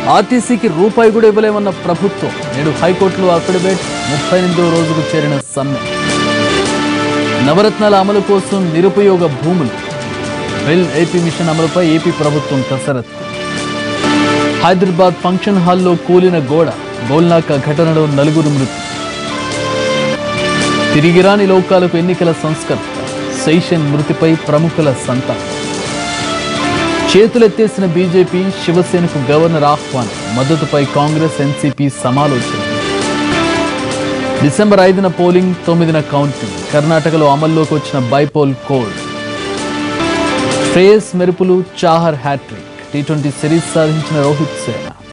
ఆర్టీసీకి రూపాయి కూడా ఇవ్వలేమన్న ప్రభుత్వం నేడు హైకోర్టులో అఫిడవిట్ ముప్పై ఎనిమిదో రోజుకు చేరిన సమ్మె నవరత్నాల అమలు కోసం నిరుపయోగ భూములు వెల్ ఏపీ మిషన్ అమలుపై ఏపీ ప్రభుత్వం కసరత్తు హైదరాబాద్ ఫంక్షన్ హాల్లో కూలిన గోడ గోల్నాక ఘటనలో నలుగురు మృతి తిరిగిరాని లోకాలకు ఎన్నికల సంస్కర్త శైషన్ మృతిపై ప్రముఖుల సంతాపం చేతులెత్తేసిన బీజేపీ శివసేనకు గవర్నర్ ఆహ్వానం మద్దతుపై కాంగ్రెస్ ఎన్సీపీ సమాలోచన డిసెంబర్ ఐదున పోలింగ్ తొమ్మిదిన కౌంటింగ్ కర్ణాటకలో అమల్లోకి వచ్చిన బైపోల్ కోడ్ శ్రేయస్ మెరుపులు Chahar hattrick T twenty series సాధించిన రోహిత్ సేన